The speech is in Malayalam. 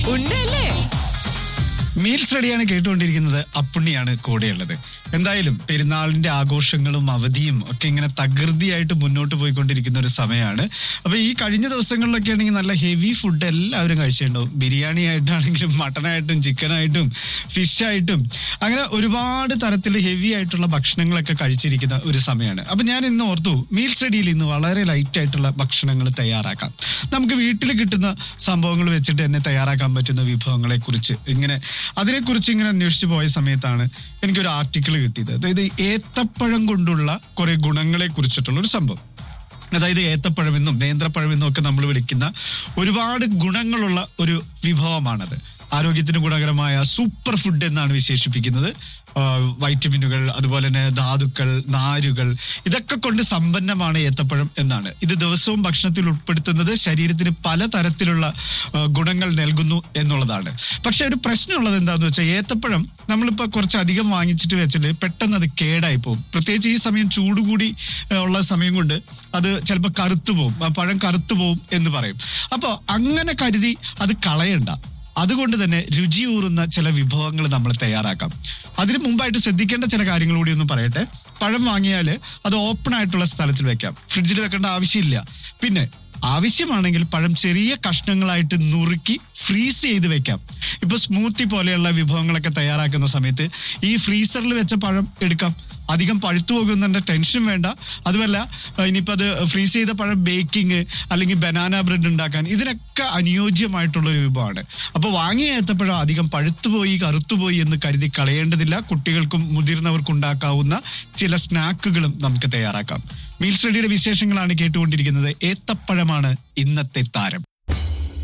ഉണ്ടല്ലേ മീൽസ് റെഡിയാണ് കേട്ടുകൊണ്ടിരിക്കുന്നത് അപ്പുണ്ണിയാണ് കൂടെയുള്ളത് എന്തായാലും പെരുന്നാളിന്റെ ആഘോഷങ്ങളും അവധിയും ഒക്കെ ഇങ്ങനെ തകൃതിയായിട്ട് മുന്നോട്ട് പോയിക്കൊണ്ടിരിക്കുന്ന ഒരു സമയമാണ് അപ്പൊ ഈ കഴിഞ്ഞ ദിവസങ്ങളിലൊക്കെ ആണെങ്കിൽ നല്ല ഹെവി ഫുഡ് എല്ലാവരും കഴിച്ചിട്ടുണ്ടാവും ബിരിയാണി ആയിട്ടാണെങ്കിലും മട്ടനായിട്ടും ചിക്കനായിട്ടും ഫിഷായിട്ടും അങ്ങനെ ഒരുപാട് തരത്തിൽ ഹെവി ആയിട്ടുള്ള ഭക്ഷണങ്ങളൊക്കെ കഴിച്ചിരിക്കുന്ന ഒരു സമയമാണ് അപ്പൊ ഞാൻ ഇന്ന് ഓർത്തു മീൽസ് റെഡിയിൽ ഇന്ന് വളരെ ലൈറ്റ് ആയിട്ടുള്ള ഭക്ഷണങ്ങൾ തയ്യാറാക്കാം നമുക്ക് വീട്ടിൽ കിട്ടുന്ന സംഭവങ്ങൾ വെച്ചിട്ട് തന്നെ തയ്യാറാക്കാൻ പറ്റുന്ന വിഭവങ്ങളെ കുറിച്ച് ഇങ്ങനെ അതിനെക്കുറിച്ച് ഇങ്ങനെ അന്വേഷിച്ച് പോയ സമയത്താണ് എനിക്കൊരു ആർട്ടിക്കിൾ കിട്ടിയത് അതായത് ഏത്തപ്പഴം കൊണ്ടുള്ള കുറെ ഗുണങ്ങളെ കുറിച്ചിട്ടുള്ള ഒരു സംഭവം അതായത് ഏത്തപ്പഴമെന്നും നേന്ത്രപ്പഴമെന്നും ഒക്കെ നമ്മൾ വിളിക്കുന്ന ഒരുപാട് ഗുണങ്ങളുള്ള ഒരു വിഭവമാണത് ആരോഗ്യത്തിന് ഗുണകരമായ സൂപ്പർ ഫുഡ് എന്നാണ് വിശേഷിപ്പിക്കുന്നത് ആ, വൈറ്റമിനുകൾ അതുപോലെ തന്നെ ധാതുക്കൾ നാരുകൾ ഇതൊക്കെ കൊണ്ട് സമ്പന്നമാണ് ഏത്തപ്പഴം എന്നാണ് ഇത് ദിവസവും ഭക്ഷണത്തിൽ ഉൾപ്പെടുത്തുന്നത് ശരീരത്തിന് പലതരത്തിലുള്ള ആ, ഗുണങ്ങൾ നൽകുന്നു എന്നുള്ളതാണ് പക്ഷെ ഒരു പ്രശ്നമുള്ളത് എന്താണെന്ന് വെച്ചാൽ ഏത്തപ്പഴം നമ്മളിപ്പോൾ കുറച്ച് അധികം വാങ്ങിച്ചിട്ട് വെച്ചിട്ട് പെട്ടെന്ന് അത് കേടായി പോകും പ്രത്യേകിച്ച് ഈ സമയം ചൂട് കൂടി ആ, ഉള്ള സമയം കൊണ്ട് അത് ചിലപ്പോൾ കറുത്തു പോകും ആ പഴം കറുത്തു പോകും എന്ന് പറയും അപ്പോൾ അങ്ങനെ കരുതി അത് കളയണ്ട അതുകൊണ്ട് തന്നെ രുചിയൂറുന്ന ചില വിഭവങ്ങൾ നമ്മൾ തയ്യാറാക്കാം അതിന് മുമ്പായിട്ട് ശ്രദ്ധിക്കേണ്ട ചില കാര്യങ്ങൾ കൂടി ഒന്ന് പറയട്ടെ പഴം വാങ്ങിയാൽ അത് ഓപ്പൺ ആയിട്ടുള്ള സ്ഥലത്തിൽ വെക്കാം ഫ്രിഡ്ജിൽ വെക്കേണ്ട ആവശ്യമില്ല പിന്നെ ആവശ്യമാണെങ്കിൽ പഴം ചെറിയ കഷ്ണങ്ങളായിട്ട് നുറുക്കി ഫ്രീസ് ചെയ്ത് വെക്കാം ഇപ്പൊ സ്മൂത്തി പോലെയുള്ള വിഭവങ്ങളൊക്കെ തയ്യാറാക്കുന്ന സമയത്ത് ഈ ഫ്രീസറിൽ വെച്ച പഴം എടുക്കാം അധികം പഴുത്തു പോകുന്നതിന്റെ ടെൻഷൻ വേണ്ട അതുമല്ല ഏഹ് ഇനിയിപ്പോ അത് ഫ്രീസ് ചെയ്ത പഴം ബേക്കിംഗ് അല്ലെങ്കിൽ ബനാന ബ്രെഡ് ഉണ്ടാക്കാൻ ഇതിനൊക്കെ അനുയോജ്യമായിട്ടുള്ള ഒരു വിഭവമാണ് അപ്പൊ വാങ്ങിയ ഏത്തപ്പഴം അധികം പഴുത്തുപോയി കറുത്തുപോയി എന്ന് കരുതി കളയേണ്ടതില്ല കുട്ടികൾക്കും മുതിർന്നവർക്കും ഉണ്ടാക്കാവുന്ന ചില സ്നാക്കുകളും നമുക്ക് തയ്യാറാക്കാം മീൽസ് റെഡിയുടെ വിശേഷങ്ങളാണ് കേട്ടുകൊണ്ടിരിക്കുന്നത് ഏത്തപ്പഴമാണ് ഇന്നത്തെ താരം